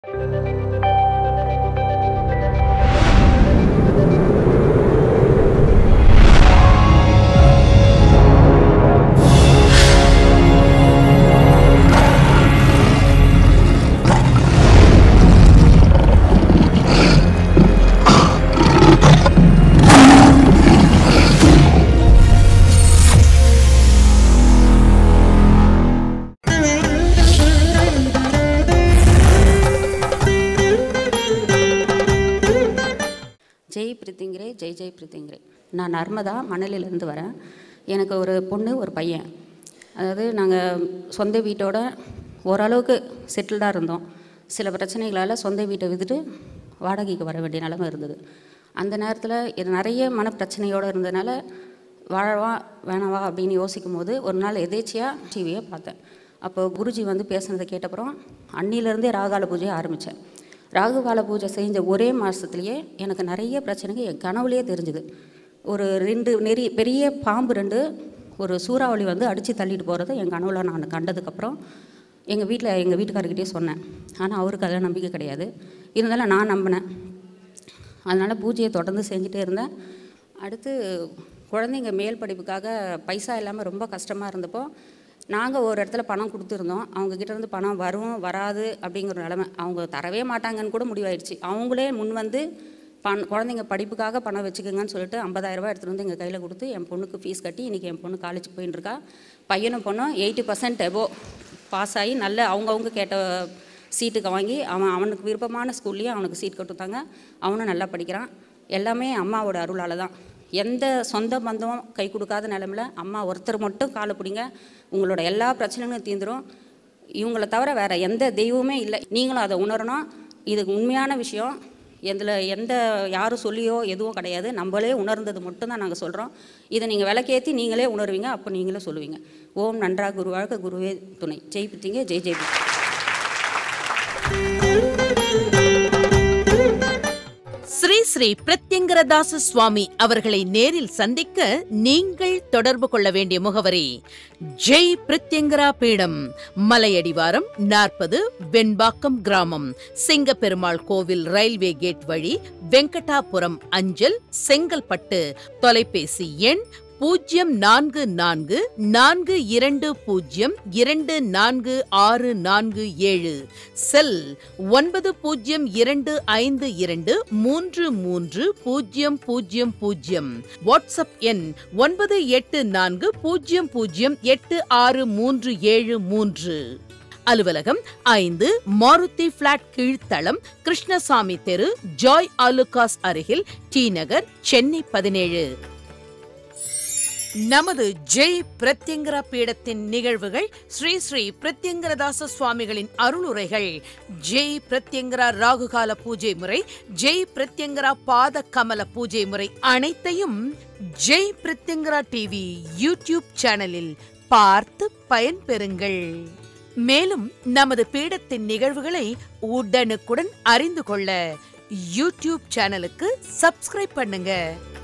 ஜெய் பிரித்திங்கிறே ஜெய் ஜெய் பிரித்திங்கிறே நான் நர்மதா மணலிலேருந்து வரேன் எனக்கு ஒரு பொண்ணு ஒரு பையன் அதாவது நாங்கள் சொந்த வீட்டோட ஓரளவுக்கு செட்டில்டாக இருந்தோம் சில பிரச்சனைகளால் சொந்த வீட்டை விட்டுட்டு வாடகைக்கு வர வேண்டிய நிலமை இருந்தது அந்த நேரத்தில் இது நிறைய மனப்பிரச்சனையோடு இருந்ததுனால வாழவா வேணாவா அப்படின்னு யோசிக்கும் போது ஒரு நாள் எதேச்சியாக டிவியை பார்த்தேன் அப்போ குருஜி வந்து பேசுனதை கேட்டப்புறம் அன்னிலேருந்தே ராகால பூஜையை ஆரம்பித்தேன் ராகுகால பூஜை செஞ்ச ஒரே மாதத்துலேயே எனக்கு நிறைய பிரச்சனைகள் என் கனவுலேயே தெரிஞ்சுது ஒரு ரெண்டு நெறி பெரிய பாம்பு ரெண்டு ஒரு சூறாவளி வந்து அடித்து தள்ளிட்டு போகிறத என் கனவுல நான் கண்டதுக்கப்புறம் எங்கள் வீட்டில் எங்கள் வீட்டுக்காரர்கிட்டயே சொன்னேன் ஆனால் அவருக்கு அதில் நம்பிக்கை கிடையாது இருந்தாலும் நான் நம்பினேன் அதனால் பூஜையை தொடர்ந்து செஞ்சுட்டே இருந்தேன் அடுத்து குழந்தைங்க மேல் படிப்புக்காக பைசா இல்லாமல் ரொம்ப கஷ்டமாக இருந்தப்போ நாங்கள் ஒரு இடத்துல பணம் கொடுத்துருந்தோம் அவங்க கிட்ட இருந்து பணம் வரும் வராது அப்படிங்கிற ஒரு நிலமை அவங்க தரவே மாட்டாங்கன்னு கூட முடிவாயிடுச்சு அவங்களே முன் வந்து பண் குழந்தைங்க படிப்புக்காக பணம் வச்சுக்கோங்கன்னு சொல்லிட்டு 50000 ரூபாய் எடுத்துகிட்டு வந்து எங்கள் கையில் கொடுத்து என் பொண்ணுக்கு ஃபீஸ் கட்டி இன்றைக்கி என் பொண்ணு காலேஜ் போயின்னு இருக்கா பையனும் பொண்ணும் எயிட்டி பர்சன்ட் எபோ பாஸ் ஆகி நல்ல அவங்கவுங்க கேட்ட சீட்டுக்கு வாங்கி அவன் அவனுக்கு விருப்பமான ஸ்கூல்லேயே அவனுக்கு சீட் கொடுத்தாங்க அவனும் நல்லா படிக்கிறான் எல்லாமே அம்மாவோட அருளால் தான் எந்த சொந்த பந்தம் கை கொடுக்காத நிலமையில அம்மா ஒருத்தர் மட்டும் காலை பிடிங்க உங்களோட எல்லா பிரச்சனைகளும் தீந்துரும் இவங்கள தவிர வேற எந்த தெய்வமே இல்லை நீங்களும் அதை உணரணும் இது உண்மையான விஷயம் எதில் எந்த யாரும் சொல்லியோ எதுவும் கிடையாது நம்மளே உணர்ந்தது மட்டும்தான் நாங்கள் சொல்கிறோம் இதை நீங்கள் விளக்கேற்றி நீங்களே உணர்வீங்க அப்போ நீங்களே சொல்லுவீங்க ஓம் நன்றா குருவாழ்க குருவே துணை ஜெய் பித்திங்க ஜெய் ஜெய் பித்தி. ஸ்ரீ ஸ்ரீ பிரத்யங்கரதாச சுவாமி அவர்களை நேரில் சந்திக்க நீங்கள் தொடர்பு கொள்ள வேண்டிய முகவரி ஜெய் பிரத்யங்கரா பீடம் மலையடிவாரம் நாற்பது வெண்பாக்கம் கிராமம் சிங்கப்பெருமாள் கோவில் ரயில்வே கேட் வழி வெங்கடாபுரம் அஞ்சல் செங்கல்பட்டு தொலைபேசி எண் பூஜ்ஜியம் நான்கு நான்கு நான்கு இரண்டு பூஜ்ஜியம் இரண்டு நான்கு ஆறு நான்கு ஏழு செல் ஒன்பது பூஜ்ஜியம் இரண்டு ஐந்து இரண்டு மூன்று மூன்று பூஜ்ஜியம் பூஜ்ஜியம் பூஜ்ஜியம் வாட்ஸ்அப் எண் ஒன்பது எட்டு நான்கு பூஜ்ஜியம் பூஜ்ஜியம் எட்டு ஆறு மூன்று ஏழு மூன்று அலுவலகம் ஐந்து மாருதி பிளாட் கீழ்த்தளம் கிருஷ்ணசாமி தெரு ஜாய் ஆலுகாஸ் அருகில் டி நகர் சென்னை பதினேழு நமது ஜெய் பிரத்யங்கரா பீடத்தின் நிகழ்வுகள் ஸ்ரீ ஸ்ரீ பிரத்யங்கரதாச சுவாமிகளின் அருளுரைகள் ஜெய் பிரத்யங்கரா ராகுகால பூஜை முறை ஜெய் பிரத்யங்கரா பாத கமல பூஜை முறை அனைத்தையும் ஜெய் பிரத்யங்கரா டிவி யூடியூப் சேனலில் பார்த்து பயன்பெறுங்கள் மேலும் நமது பீடத்தின் நிகழ்வுகளை உடனுக்குடன் அறிந்து கொள்ள யூடியூப் சேனலுக்கு சப்ஸ்கிரைப் பண்ணுங்க